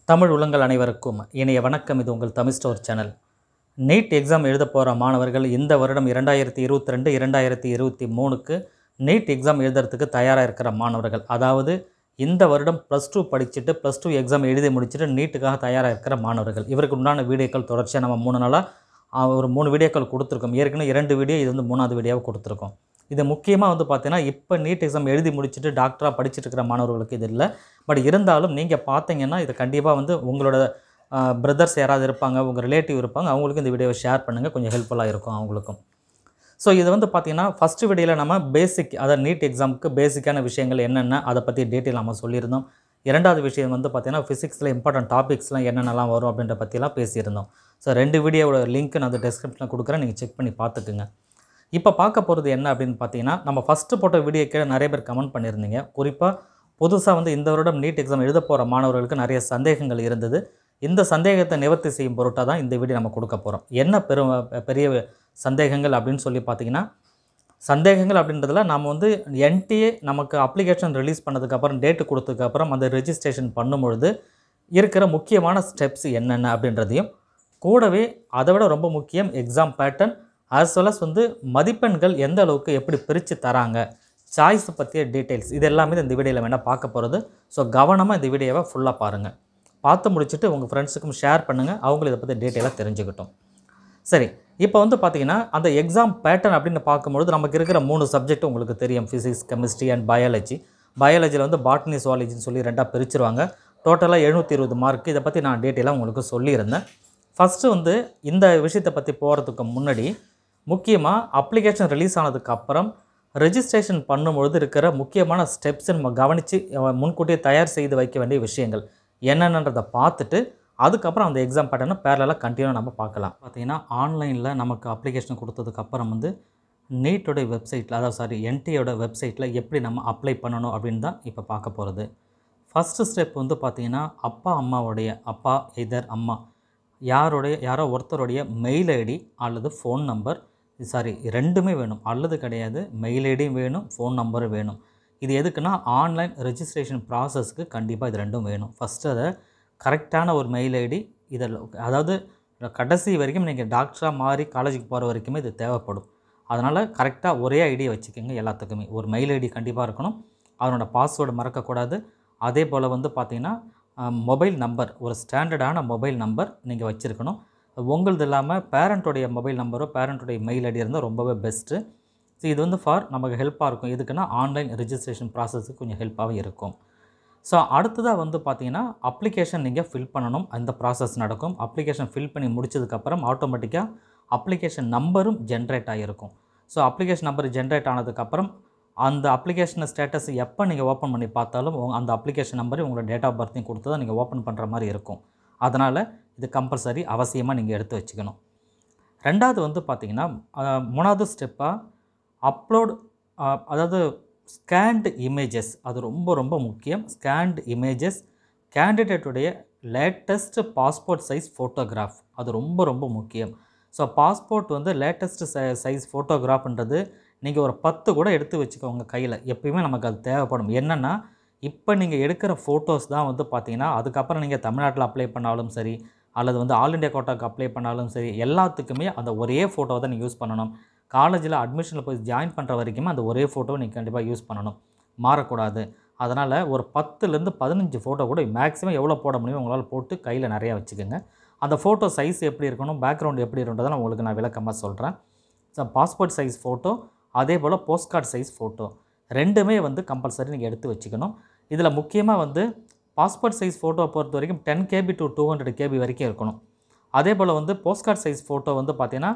தமிழ் உள்ளங்கள் அனைவருக்கும் இனிய வணக்கம் இது உங்கள் Tamil store channel NEET exam எழுத போகிற மாணவர்கள் இந்த வருடம் இரண்டாயிரத்தி இருபத்தி ரெண்டு இரண்டாயிரத்தி இருபத்தி மூணுக்கு நீட் எக்ஸாம் எழுதுறதுக்கு தயாராக இருக்கிற மாணவர்கள் அதாவது இந்த வருடம் ப்ளஸ் டூ படிச்சுட்டு ப்ளஸ் டூ எக்ஸாம் எழுதி முடிச்சுட்டு நீட்டுக்காக தயாராக இருக்கிற மாணவர்கள் இவருக்கு உண்டான வீடியோக்கள் தொடர்ச்சியாக நம்ம மூணு நாளாக ஒரு மூணு வீடியோக்கள் கொடுத்துருக்கோம் ஏற்கனவே இரண்டு வீடியோ இது வந்து மூணாவது வீடியோவை கொடுத்துருக்கோம் இது முக்கியமாக வந்து பார்த்தீங்கன்னா இப்போ நீட் எக்ஸாம் எழுதி முடிச்சுட்டு டாக்டராக படிச்சுட்டு இருக்கிற மாணவர்களுக்கு இது இல்லை பட் இருந்தாலும் நீங்கள் பார்த்தீங்கன்னா இது கண்டிப்பாக வந்து உங்களோட பிரதர்ஸ் யாராவது இருப்பாங்க உங்கள் ரிலேட்டிவ் இருப்பாங்க அவங்களுக்கும் இந்த வீடியோவை ஷேர் பண்ணுங்கள் கொஞ்சம் ஹெல்ப்ஃபுல்லாக இருக்கும் அவங்களுக்கும் ஸோ இது வந்து பார்த்திங்கன்னா ஃபஸ்ட்டு வீடியோவில் நம்ம பேசிக் அதாவது நீட் எக்ஸாமுக்கு பேசிக்கான விஷயங்கள் என்னென்ன அதை பற்றி டீட்டெயில் நம்ம சொல்லியிருந்தோம் இரண்டாவது விஷயம் வந்து பார்த்திங்கன்னா ஃபிசிக்ஸில் இம்பார்ட்டன்ட் டாபிக்ஸ்லாம் என்னென்னலாம் வரும் அப்படின்ற பற்றிலாம் பேசியிருந்தோம் ஸோ ரெண்டு வீடியோவோட லிங்க் நான் அந்த டெஸ்கிரிப்ஷனில் கொடுக்குறேன் நீங்கள் செக் பண்ணி பார்த்துக்குங்க இப்போ பார்க்க போகிறது என்ன அப்படின்னு பார்த்தீங்கன்னா நம்ம ஃபஸ்ட்டு போட்ட வீடியோ கீழே நிறைய பேர் கமெண்ட் பண்ணியிருந்தீங்க குறிப்பாக புதுசாக வந்து இந்த வருடம் நீட் எக்ஸாம் எழுத போகிற மாணவர்களுக்கு நிறைய சந்தேகங்கள் இருந்தது இந்த சந்தேகத்தை நிவர்த்தி செய்யும் பொருட்டாக தான் இந்த வீடியோ நம்ம கொடுக்க போகிறோம் என்ன பெரும் பெரிய சந்தேகங்கள் அப்படின்னு சொல்லி பார்த்தீங்கன்னா சந்தேகங்கள் அப்படின்றதுல நாம் வந்து என்டிஏ நமக்கு அப்ளிகேஷன் ரிலீஸ் பண்ணதுக்கப்புறம் டேட்டு கொடுத்ததுக்கப்புறம் அந்த ரெஜிஸ்ட்ரேஷன் பண்ணும்பொழுது இருக்கிற முக்கியமான ஸ்டெப்ஸ் என்னென்ன அப்படின்றதையும் கூடவே அதை விட ரொம்ப முக்கியம் exam pattern as well as வந்து மதிப்பெண்கள் எந்த அளவுக்கு எப்படி பிரித்து தராங்க சாய்ஸ் பற்றிய டீட்டெயில்ஸ் இது எல்லாமே இந்த வீடியோவில் வேணால் பார்க்க போகிறது ஸோ கவனமாக இந்த வீடியோவை ஃபுல்லாக பாருங்கள் பார்த்து முடிச்சுட்டு உங்கள் ஃப்ரெண்ட்ஸுக்கும் ஷேர் பண்ணுங்கள் அவங்களும் இதை பற்றி டீட்டெயிலாக தெரிஞ்சுக்கிட்டோம் சரி இப்போ வந்து பார்த்தீங்கன்னா அந்த எக்ஸாம் பேட்டர்ன் அப்படின்னு பார்க்கும்பொழுது நமக்கு இருக்கிற மூணு சப்ஜெக்ட் உங்களுக்கு தெரியும் ஃபிசிக்ஸ் கெமிஸ்ட்ரி அண்ட் பயாலஜி பயாலஜியில் வந்து பாட்னி சுவாலஜின்னு சொல்லி ரெண்டாக பிரிச்சிருவாங்க டோட்டலாக எழுநூற்றி இருபது மார்க் இதை பற்றி நான் டீட்டெயிலாக உங்களுக்கு சொல்லியிருந்தேன் ஃபஸ்ட்டு வந்து இந்த விஷயத்தை பற்றி போகிறதுக்கு முன்னாடி முக்கியமாக அப்ளிகேஷன் ரிலீஸ் ஆனதுக்கு அப்புறம் ரெஜிஸ்ட்ரேஷன் பண்ணும்பொழுது இருக்கிற முக்கியமான ஸ்டெப்ஸ் நம்ம கவனித்து முன்கூட்டியே தயார் செய்து வைக்க வேண்டிய விஷயங்கள் என்னென்னன்றதை பார்த்துட்டு அதுக்கப்புறம் அந்த எக்ஸாம் பேட்டர்னை பேரலாக கண்டினியூ நம்ம பார்க்கலாம் பார்த்தீங்கன்னா ஆன்லைனில் நமக்கு அப்ளிகேஷன் கொடுத்ததுக்கப்புறம் வந்து நீட்டோட வெப்சைட்டில் அதாவது சாரி என்டியோட வெப்சைட்டில் எப்படி நம்ம அப்ளை பண்ணணும் அப்படின்னு தான் இப்போ பார்க்க போகிறது ஃபஸ்ட்டு ஸ்டெப் வந்து பார்த்திங்கன்னா அப்பா அம்மாவுடைய அப்பா எதர் அம்மா யாருடைய யாரோ ஒருத்தருடைய மெயில் ஐடி அல்லது ஃபோன் நம்பர் சாரி ரெண்டுமே வேணும் அல்லது கிடையாது மெயில் ஐடியும் வேணும் ஃபோன் நம்பரும் வேணும் இது எதுக்குன்னா ஆன்லைன் ரெஜிஸ்ட்ரேஷன் ப்ராசஸ்க்கு கண்டிப்பாக இது ரெண்டும் வேணும் ஃபஸ்ட்டு அதை கரெக்டான ஒரு மெயில் ஐடி இதில் அதாவது கடைசி வரைக்கும் நீங்கள் டாக்டராக மாறி காலேஜுக்கு போகிற வரைக்குமே இது தேவைப்படும் அதனால் கரெக்டாக ஒரே ஐடியை வச்சுக்கோங்க எல்லாத்துக்குமே ஒரு மெயில் ஐடி கண்டிப்பாக இருக்கணும் அதனோட பாஸ்வேர்டு மறக்கக்கூடாது அதே போல் வந்து பார்த்திங்கன்னா மொபைல் நம்பர் ஒரு ஸ்டாண்டர்டான மொபைல் நம்பர் நீங்கள் வச்சுருக்கணும் உங்களது இல்லாமல் பேரண்ட்டோடைய மொபைல் நம்பரோ பேரண்ட்டோடைய மெயில் ஐடி இருந்தால் ரொம்பவே பெஸ்ட்டு ஸோ இது வந்து ஃபார் நமக்கு ஹெல்ப்பாக இருக்கும் எதுக்குன்னா ஆன்லைன் ரெஜிஸ்ட்ரேஷன் ப்ராசஸுக்கு கொஞ்சம் ஹெல்ப்பாகவே இருக்கும் ஸோ அடுத்ததாக வந்து பார்த்தீங்கன்னா அப்ளிகேஷன் நீங்கள் ஃபில் பண்ணணும் அந்த ப்ராசஸ் நடக்கும் அப்ளிகேஷன் ஃபில் பண்ணி முடிச்சதுக்கப்புறம் ஆட்டோமேட்டிக்காக அப்ளிகேஷன் நம்பரும் ஜென்ரேட் ஆகிருக்கும் ஸோ அப்ளிகேஷன் நம்பர் ஜென்ரேட் ஆனதுக்கப்புறம் அந்த அப்ளிகேஷன் ஸ்டேட்டஸ் எப்போ நீங்கள் ஓப்பன் பண்ணி பார்த்தாலும் உங்க- அந்த அப்ளிகேஷன் நம்பரையும் உங்களோட டேட் ஆஃப் பர்த்தையும் கொடுத்து தான் நீங்கள் ஓப்பன் பண்ணுற மாதிரி இருக்கும் அதனால் இது கம்பல்சரி அவசியமாக நீங்கள் எடுத்து வச்சுக்கணும் ரெண்டாவது வந்து பார்த்திங்கன்னா அஹ், மூணாவது ஸ்டெப்பாக அப்லோட் அதாவது ஸ்கேன்டு இமேஜஸ் அது ரொம்ப ரொம்ப முக்கியம் ஸ்கேன்டு இமேஜஸ் கேண்டிடேட்டுடைய லேட்டஸ்ட் பாஸ்போர்ட் சைஸ் ஃபோட்டோகிராஃப் அது ரொம்ப ரொம்ப முக்கியம் ஸோ பாஸ்போர்ட் வந்து லேட்டஸ்ட் சைஸ் ஃபோட்டோகிராஃப்ன்றது நீங்கள் ஒரு பத்து கூட எடுத்து வச்சுக்கோங்க கையில் எப்பயுமே நமக்கு அது தேவைப்படும் என்னென்னா இப்போ நீங்கள் எடுக்கிற ஃபோட்டோஸ் தான் வந்து பார்த்தீங்கன்னா அதுக்கப்புறம் நீங்கள் தமிழ்நாட்டில் அப்ளை பண்ணாலும் சரி அல்லது வந்து ஆல் இண்டியா கோட்டாக்கு அப்ளை பண்ணாலும் சரி எல்லாத்துக்குமே அந்த ஒரே ஃபோட்டோவை தான் நீங்கள் யூஸ் பண்ணணும் காலேஜில் அட்மிஷனில் போய் ஜாயின் பண்ணுற வரைக்குமே அந்த ஒரே ஃபோட்டோவை நீங்கள் கண்டிப்பாக யூஸ் பண்ணணும் மாறக்கூடாது அதனால் ஒரு பத்துலேருந்து பதினஞ்சு ஃபோட்டோ கூட மேக்ஸிமம் எவ்வளோ போட முடியும் உங்களால் போட்டு கையில் நிறையா வச்சுக்கோங்க அந்த ஃபோட்டோ சைஸ் எப்படி இருக்கணும் பேக்ரவுண்ட் எப்படி இருக்கணுன்றதை நான் உங்களுக்கு நான் விளக்கமாக சொல்கிறேன் ஸோ பாஸ்போர்ட் சைஸ் ஃபோட்டோ அதே போல் போஸ்ட் கார்டு சைஸ் ஃபோட்டோ ரெண்டுமே வந்து கம்பல்சரி நீங்கள் எடுத்து வச்சுக்கணும் இதில் முக்கியமாக வந்து பாஸ்போர்ட் சைஸ் ஃபோட்டோவை பொறுத்த வரைக்கும் ten KB to two hundred KB வரைக்கும் இருக்கணும் அதே போல் வந்து போஸ்ட் கார்டு சைஸ் ஃபோட்டோ வந்து பார்த்தீங்கன்னா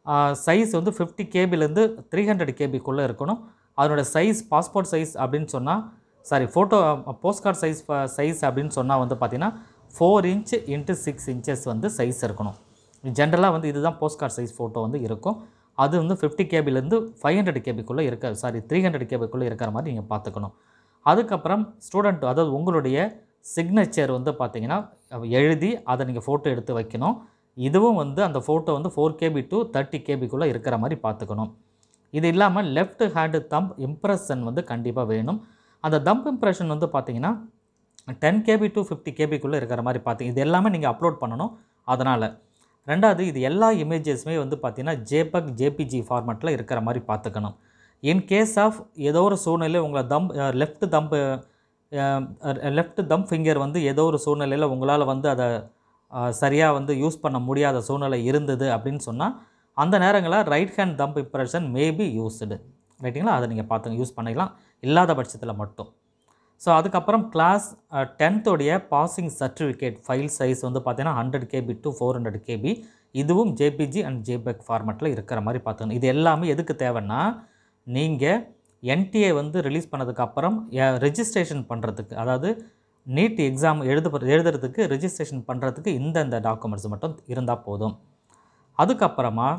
சைஸ் வந்து ஃபிஃப்டி கேபிலேருந்து த்ரீ ஹண்ட்ரட் கேபிக்குள்ளே இருக்கணும் அதனோட சைஸ் பாஸ்போர்ட் சைஸ் அப்படின்னு சொன்னால் sorry photo post card size size அப்படின்னு சொன்னால் வந்து பார்த்தீங்கன்னா four inch into six inches வந்து சைஸ் இருக்கணும் ஜென்ரலாக வந்து இதுதான் போஸ்ட் கார்டு சைஸ் ஃபோட்டோ வந்து இருக்கும் அது வந்து ஃபிஃப்டி கேபிலேருந்து ஃபைவ் ஹண்ட்ரட் கேபிக்குள்ளே இருக்க சாரி த்ரீ ஹண்ட்ரட் கேபிக்குள்ளே இருக்கிற மாதிரி நீங்கள் பார்த்துக்கணும் அதுக்கப்புறம் ஸ்டூடெண்ட் அதாவது உங்களுடைய சிக்னேச்சர் வந்து பார்த்தீங்கன்னா எழுதி அதை நீங்கள் ஃபோட்டோ எடுத்து வைக்கணும் இதுவும் வந்து அந்த ஃபோட்டோ வந்து ஃபோர் கேபி டு தேர்ட்டி கேபிக்குள்ளே இருக்கிற மாதிரி பார்த்துக்கணும் இது இல்லாமல் லெஃப்ட் ஹேண்டு தம்ப் இம்ப்ரெஷன் வந்து கண்டிப்பாக வேணும் அந்த தம்ப் இம்ப்ரெஷன் வந்து பார்த்தீங்கன்னா டென் கேபி டு ஃபிஃப்டி கேபிக்குள்ளே இருக்கிற மாதிரி பார்த்து இது எல்லாமே நீங்கள் அப்லோட் பண்ணணும் அதனால் ரெண்டாவது இது எல்லா இமேஜஸுமே வந்து பார்த்தீங்கன்னா ஜேபக் ஜேபிஜி ஃபார்மேட்டில் இருக்கிற மாதிரி பார்த்துக்கணும் இன் கேஸ் ஆஃப் ஏதோ ஒரு சூழ்நிலை உங்களை thumb left thumb left thumb finger வந்து ஏதோ ஒரு சூழ்நிலையில் உங்களால் வந்து அதை சரியாக வந்து யூஸ் பண்ண முடியாத சூழ்நிலை இருந்தது அப்படின்னு சொன்னால் அந்த நேரங்களில் right hand thumb impression maybe used ரைட்டுங்களா அதை நீங்கள் பார்த்து யூஸ் பண்ணிக்கலாம் இல்லாத பட்சத்தில் மட்டும் ஸோ அதுக்கப்புறம் கிளாஸ் டென்த்தோடைய பாசிங் சர்டிஃபிகேட் ஃபைல் சைஸ் வந்து பார்த்தீங்கன்னா hundred KB to four hundred KB இதுவும் ஜேபிஜி அண்ட் ஜேபெக் ஃபார்மேட்டில் இருக்கிற மாதிரி பார்த்துக்கணும் இது எல்லாமே எதுக்கு தேவைன்னா நீங்கள் என்டிஏ வந்து ரிலீஸ் பண்ணதுக்கப்புறம் ரெஜிஸ்ட்ரேஷன் பண்ணுறதுக்கு அதாவது நீட் எக்ஸாம் எழுத எழுதுறதுக்கு ரெஜிஸ்ட்ரேஷன் பண்ணுறதுக்கு இந்தந்த டாக்குமெண்ட்ஸ் மட்டும் இருந்தால் போதும் அதுக்கப்புறமா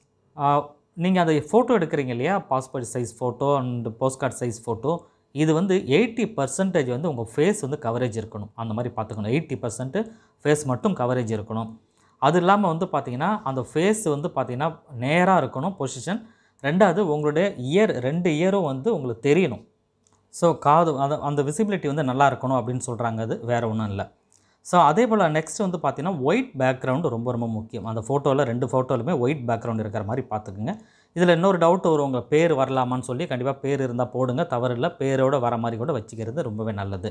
நீங்கள் அதை ஃபோட்டோ எடுக்கிறீங்க இல்லையா passport size photo and post card size photo இது வந்து எயிட்டி பர்சன்டேஜ் வந்து உங்கள் ஃபேஸ் வந்து கவரேஜ் இருக்கணும் அந்த மாதிரி பார்த்துக்கணும் எயிட்டி பர்சன்ட்டு ஃபேஸ் மட்டும் கவரேஜ் இருக்கணும் அது இல்லாமல் வந்து பார்த்திங்கன்னா அந்த ஃபேஸ் வந்து பார்த்திங்கன்னா நேராக இருக்கணும் பொசிஷன் ரெண்டாவது உங்களுடைய இயர் ரெண்டு இயரும் வந்து உங்களுக்கு தெரியணும் ஸோ காது அந்த அந்த விசிபிலிட்டி வந்து நல்லா இருக்கணும் அப்படின்னு சொல்கிறாங்க அது வேறு ஒன்றும் இல்லை ஸோ அதே போல் நெக்ஸ்ட் வந்து பார்த்தீங்கன்னா ஒயிட் பேக்ரவுண்டு ரொம்ப ரொம்ப முக்கியம் அந்த ஃபோட்டோவில் ரெண்டு ஃபோட்டோலுமே ஒயிட் பேக்ரவுண்ட் இருக்கிற மாதிரி பார்த்துக்குங்க இதில் இன்னொரு டவுட் வரும் உங்கள் பேர் வரலாமான்னு சொல்லி கண்டிப்பாக பேர் இருந்தால் போடுங்க தவறில்லை பேரோட வர மாதிரி கூட வச்சுக்கிறது ரொம்பவே நல்லது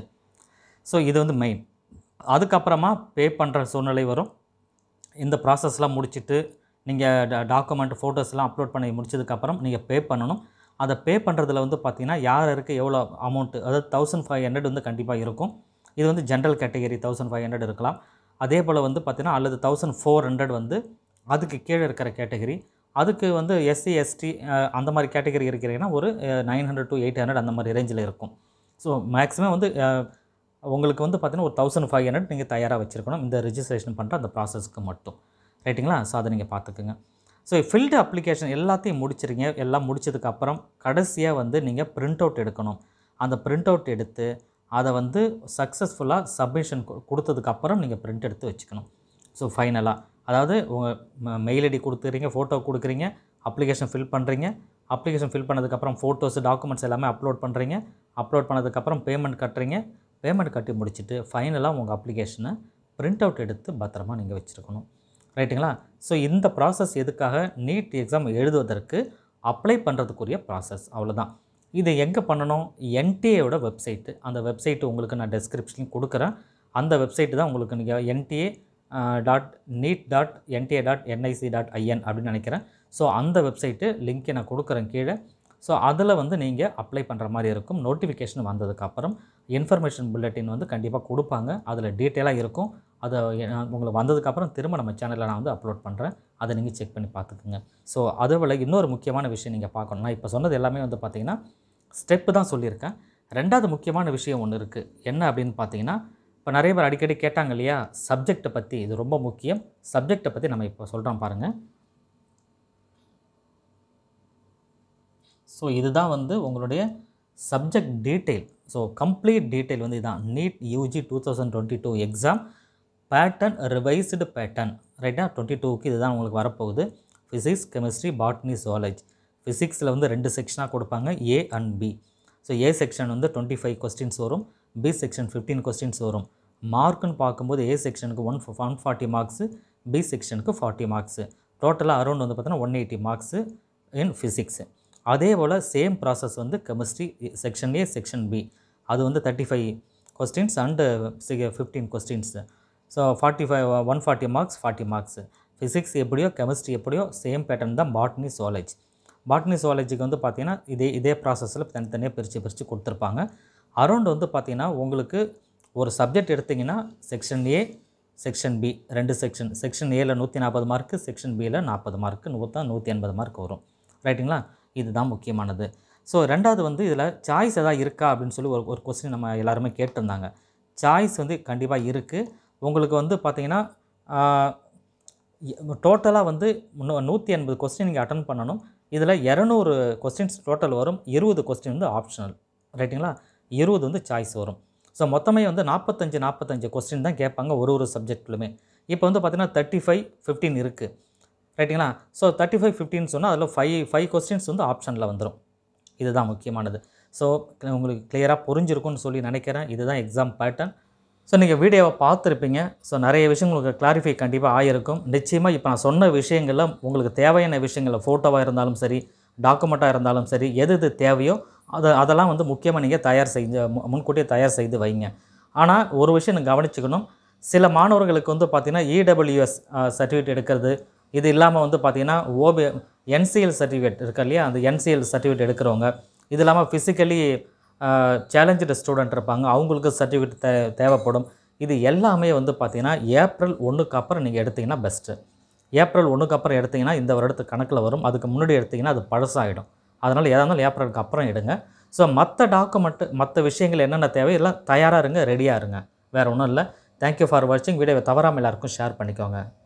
ஸோ இது வந்து மெயின் அதுக்கப்புறமா பே பண்ணுற சூழ்நிலை வரும் இந்த ப்ராசஸ்லாம் முடிச்சுட்டு நீங்கள் டாக்குமெண்ட் ஃபோட்டோஸ்லாம் அப்லோட் பண்ணி முடிச்சதுக்கப்புறம் நீங்கள் பே பண்ணணும் அதை பே பண்ணுறதுல வந்து பார்த்தீங்கன்னா யாருக்கு எவ்வளோ அமௌண்ட்டு அதாவது தௌசண்ட் ஃபைவ் ஹண்ட்ரட் வந்து கண்டிப்பாக இருக்கும் இது வந்து general category thousand five hundred இருக்கலாம் அதே போல் வந்து பார்த்தீங்கன்னா அல்லது தௌசண்ட் ஃபோர் ஹண்ட்ரட் வந்து அதுக்கு கீழே இருக்கிற கேட்டகரி அதுக்கு வந்து எஸ்சி எஸ்டி அந்த மாதிரி கேட்டகரி இருக்கிறீங்கன்னா ஒரு nine hundred to eight hundred அந்த மாதிரி ரேஞ்சில் இருக்கும் ஸோ மேக்ஸிமம் வந்து அஹ், உங்களுக்கு வந்து பார்த்தீங்கன்னா ஒரு தௌசண்ட் ஃபைவ் ஹண்ட்ரட் நீங்கள் தயாராக வச்சுருக்கணும் இந்த ரிஜிஸ்ட்ரேஷன் பண்ணுற அந்த ப்ராசஸ்க்கு மட்டும் ரைட்டுங்களா ஸோ அதை நீங்கள் பார்த்துக்குங்க ஸோ ஃபில்டு அப்ளிகேஷன் எல்லாத்தையும் முடிச்சிருங்க எல்லாம் முடிச்சதுக்கப்புறம் கடைசியாக வந்து நீங்கள் பிரிண்ட் அவுட் எடுக்கணும் அந்த பிரிண்ட் அவுட் எடுத்து அதை வந்து சக்ஸஸ்ஃபுல்லாக சப்மிஷன் கொடுத்ததுக்கப்புறம் நீங்கள் பிரிண்ட் எடுத்து வச்சுக்கணும் ஸோ ஃபைனலாக அதாவது உங்கள் மெயில் ஐடி கொடுத்துறீங்க ஃபோட்டோ கொடுக்குறீங்க அப்ளிகேஷன் ஃபில் பண்ணுறீங்க அப்ளிகேஷன் ஃபில் பண்ணதுக்கப்புறம் ஃபோட்டோஸ் டாக்குமெண்ட்ஸ் எல்லாமே அப்லோட் பண்ணுறீங்க அப்லோட் பண்ணதுக்கப்புறம் பேமெண்ட் கட்டுறீங்க பேமெண்ட் கட்டி முடிச்சுட்டு ஃபைனலாக உங்கள் அப்ளிகேஷனை பிரிண்ட் அவுட் எடுத்து பத்திரமா நீங்கள் வச்சுருக்கணும் ரைட்டுங்களா ஸோ இந்த ப்ராசஸ் எதுக்காக நீட் எக்ஸாம் எழுதுவதற்கு அப்ளை பண்ணுறதுக்குரிய ப்ராசஸ் அவ்வளோதான் இது எங்கே பண்ணணும் என்டிஏவோட வெப்சைட்டு அந்த வெப்சைட்டு உங்களுக்கு நான் டெஸ்கிரிப்ஷன் கொடுக்குறேன் அந்த வெப்சைட்டு தான் உங்களுக்கு நீங்கள் NTA dot NEET dot NTA dot NIC dot IN அப்படின்னு நினைக்கிறேன் ஸோ அந்த வெப்சைட்டு லிங்க்கை நான் கொடுக்குறேன் கீழே ஸோ அதில் வந்து நீங்கள் அப்ளை பண்ணுற மாதிரி இருக்கும் நோட்டிஃபிகேஷன் வந்ததுக்கப்புறம் இன்ஃபர்மேஷன் புல்லட்டின் வந்து கண்டிப்பாக கொடுப்பாங்க அதில் டீட்டெயிலாக இருக்கும் அதை எ- உங்களுக்கு வந்ததுக்கப்புறம் திரும்ப நம்ம சேனலில் நான் வந்து அப்லோட் பண்ணுறேன் அதை நீங்கள் செக் பண்ணி பார்த்துக்குங்க ஸோ அதை விட இன்னொரு முக்கியமான விஷயம் நீங்கள் பார்க்கணும் நான் இப்போ சொன்னது எல்லாமே வந்து பார்த்தீங்கன்னா ஸ்டெப்பு தான் சொல்லியிருக்கேன் ரெண்டாவது முக்கியமான விஷயம் ஒன்று இருக்குது என்ன அப்படின்னு பார்த்தீங்கன்னா இப்போ நிறைய பேர் அடிக்கடி கேட்டாங்க இல்லையா சப்ஜெக்டை பற்றி இது ரொம்ப முக்கியம் சப்ஜெக்டை பற்றி நம்ம இப்போ சொல்கிறோம் பாருங்கள் ஸோ இதுதான் வந்து உங்களுடைய subject detail so complete detail வந்து இதுதான் NEET UG two thousand twenty two exam pattern revised pattern ரைட்டா டுவெண்ட்டி டூக்கு இதுதான் உங்களுக்கு வரப்போகுது ஃபிசிக்ஸ் கெமிஸ்ட்ரி பாட்னி zoology ஃபிசிக்ஸில் வந்து ரெண்டு செக்ஷனாக கொடுப்பாங்க A and B so A section வந்து டுவெண்ட்டி ஃபைவ் கொஸ்டின்ஸ் வரும் பி செக்ஷன் ஃபிஃப்டீன் கொஸ்டின்ஸ் வரும் மார்க்குன்னு பார்க்கும்போது ஏ செக்ஷனுக்கு one one forty marks B செக்ஷனுக்கு ஃபார்ட்டி மார்க்ஸு டோட்டலாக அரௌண்ட் வந்து பார்த்தீங்கன்னா one eighty marks in physics அதே போல் சேம் ப்ராசஸ் வந்து chemistry section A section B அது வந்து thirty five questions and fifteen questions so forty five one forty marks forty marks physics எப்படியோ கெமிஸ்ட்ரி எப்படியோ சேம் பேட்டர்ன் தான் பாட்னி zoology பாட்னி zoologyக்கு வந்து பார்த்தீங்கன்னா இதே இதே ப்ராசஸில் தனித்தனியாக பிரித்து பிரித்து கொடுத்துருப்பாங்க அரௌண்ட் வந்து பார்த்தீங்கன்னா உங்களுக்கு ஒரு சப்ஜெக்ட் எடுத்திங்கன்னா செக்ஷன் ஏ செக்ஷன் பி ரெண்டு செக்ஷன் செக்ஷன் ஏல நூற்றி நாற்பது மார்க்கு செக்ஷன் பியில் நாற்பது மார்க்கு நூற்றா நூற்றி எண்பது மார்க் வரும் ரைட்டுங்களா இதுதான் முக்கியமானது ஸோ ரெண்டாவது வந்து இதில் சாய்ஸ் எதாவது இருக்கா அப்படின்னு சொல்லி ஒரு ஒரு கொஸ்டின் நம்ம எல்லாருமே கேட்டிருந்தாங்க சாய்ஸ் வந்து கண்டிப்பாக இருக்குது உங்களுக்கு வந்து பார்த்தீங்கன்னா டோட்டலாக வந்து நூ- நூற்றி எண்பது கொஸ்டின் நீங்கள் அட்டன் பண்ணணும் இதில் இரநூறு கொஸ்டின்ஸ் டோட்டல் வரும் இருபது கொஸ்டின் வந்து ஆப்ஷனல் ரைட்டுங்களா இருபது வந்து சாய்ஸ் வரும் ஸோ மொத்தமே வந்து நாற்பத்தஞ்சு நாற்பத்தஞ்சு கொஸ்டின் தான் கேட்பாங்க ஒரு ஒரு சப்ஜெக்ட்லுமே இப்போ வந்து பார்த்தீங்கன்னா தேர்ட்டி ஃபைவ் ஃபிஃப்டீன் இருக்குது ரைட்டுங்களா ஸோ தேர்ட்டி ஃபைவ் ஃபிஃப்டின் சொன்னால் அதில் ஃபைவ் ஃபைவ் கொஸ்டின்ஸ் வந்து ஆப்ஷனில் வந்துடும் இதுதான் முக்கியமானது ஸோ உங்களுக்கு கிளியராக புரிஞ்சிருக்கும்னு சொல்லி நினைக்கிறேன் இதுதான் எக்ஸாம் பேட்டர்ன் ஸோ நீங்கள் வீடியோவை பார்த்துருப்பீங்க ஸோ நிறைய விஷயங்கள் உங்களுக்கு கிளாரிஃபை கண்டிப்பாக ஆகிருக்கும் நிச்சயமாக இப்போ நான் சொன்ன விஷயங்களில் உங்களுக்கு தேவையான விஷயங்கள் ஃபோட்டோவாக இருந்தாலும் சரி டாக்குமெண்ட்டாக இருந்தாலும் சரி எது எது தேவையோ அதை அதெல்லாம் வந்து முக்கியமாக நீங்கள் தயார் செஞ்சு மு- முன்கூட்டியே தயார் செய்து வைங்க ஆனால் ஒரு விஷயம் நீங்கள் கவனிச்சுக்கணும் சில மாணவர்களுக்கு வந்து பார்த்திங்கன்னா இடபிள்யூஎஸ் சர்டிஃபிகேட் எடுக்கிறது இது இல்லாமல் வந்து பார்த்திங்கன்னா ஓபி என்சிஎல் சர்டிஃபிகேட் இருக்கு இல்லையா அந்த என்சிஎல் சர்டிஃபிகேட் எடுக்கிறவங்க இது இல்லாமல் ஃபிசிக்கலி சேலஞ்சு ஸ்டூடெண்ட் இருப்பாங்க அவங்களுக்கு சர்டிஃபிகேட் தே தேவைப்படும் இது எல்லாமே வந்து பார்த்திங்கன்னா ஏப்ரல் ஒன்றுக்கு அப்புறம் நீங்கள் எடுத்தீங்கன்னா பெஸ்ட்டு ஏப்ரல் ஒன்றுக்கு அப்புறம் எடுத்தீங்கன்னா இந்த வருடத்துக்கு கணக்கில் வரும் அதுக்கு முன்னாடி எடுத்தீங்கன்னா அது பழசாகிடும் அதனால் எதாக இருந்தாலும் ஏப்ரலுக்கு அப்புறம் எடுங்க ஸோ மற்ற டாக்குமெண்ட்டு மற்ற விஷயங்கள் என்னென்ன தேவை எல்லாம் தயாராக இருங்க ரெடியாக இருங்க வேறு ஒன்றும் இல்லை தேங்க்யூ ஃபார் வாட்சிங் வீடியோவை தவறாமல் எல்லாருக்கும் ஷேர் பண்ணிக்கோங்க